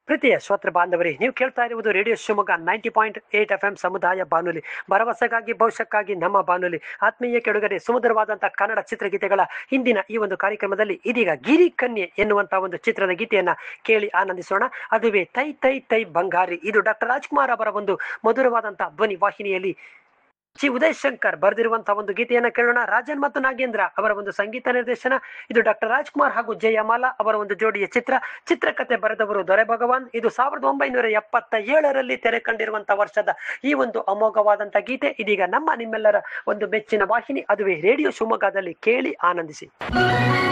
ಪ್ರೀತಿಯ ಶ್ರೋತೃ ಬಾಂಧವರೇ ನೀವು ಕೇಳ್ತಾ ಇರುವುದು radio Shivamogga ninety point eight F M ಸಮುದಾಯ ಬಾನುಲಿ ಭರವಸೆಗಾಗಿ ಭವಿಷ್ಯಕ್ಕಾಗಿ ನಮ್ಮ ಬಾನುಲಿ ಆತ್ಮೀಯ ಕೆಡುಗರೆ ಸುಮಧುರವಾದಂತಹ ಕನ್ನಡ ಚಿತ್ರಗೀತೆಗಳ ಹಿಂದಿನ ಈ ಒಂದು ಕಾರ್ಯಕ್ರಮದಲ್ಲಿ ಇದೀಗ ಗಿರಿ ಕನ್ಯೆ ಎನ್ನುವಂತಹ ಒಂದು ಚಿತ್ರದ ಗೀತೆಯನ್ನ ಕೇಳಿ ಆನಂದಿಸೋಣ ಅದುವೇ ತೈ ತೈ ತೈ ಬಂಗಾರಿ ಇದು ಡಾಕ್ಟರ್ ರಾಜ್ಕುಮಾರ್ ಅವರ ಒಂದು ಮಧುರವಾದಂತಹ ಧ್ವನಿ ವಾಹಿನಿಯಲ್ಲಿ ಜಿ ಉದಯ್ ಶಂಕರ್ ಬರೆದಿರುವಂತಹ ಒಂದು ಗೀತೆಯನ್ನ ಕೇಳೋಣ ರಾಜನ್ ಮತ್ತು ನಾಗೇಂದ್ರ ಅವರ ಒಂದು ಸಂಗೀತ ನಿರ್ದೇಶನ ಇದು ಡಾಕ್ಟರ್ ರಾಜ್ಕುಮಾರ್ ಹಾಗೂ ಜಯಮಾಲಾ ಅವರ ಒಂದು ಜೋಡಿಯ ಚಿತ್ರ ಚಿತ್ರಕಥೆ ಬರೆದವರು ದೊರೆ ಭಗವಾನ್ ಇದು ಸಾವಿರದ ಒಂಬೈನೂರ ಎಪ್ಪತ್ತ ಏಳರಲ್ಲಿ ತೆರೆ ಕಂಡಿರುವಂತಹ ವರ್ಷದ ಈ ಒಂದು ಅಮೋಘವಾದಂತಹ ಗೀತೆ ಇದೀಗ ನಮ್ಮ ನಿಮ್ಮೆಲ್ಲರ ಒಂದು ಮೆಚ್ಚಿನ ವಾಹಿನಿ ಅದುವೇ ರೇಡಿಯೋ ಶಿವಮೊಗ್ಗದಲ್ಲಿ ಕೇಳಿ ಆನಂದಿಸಿ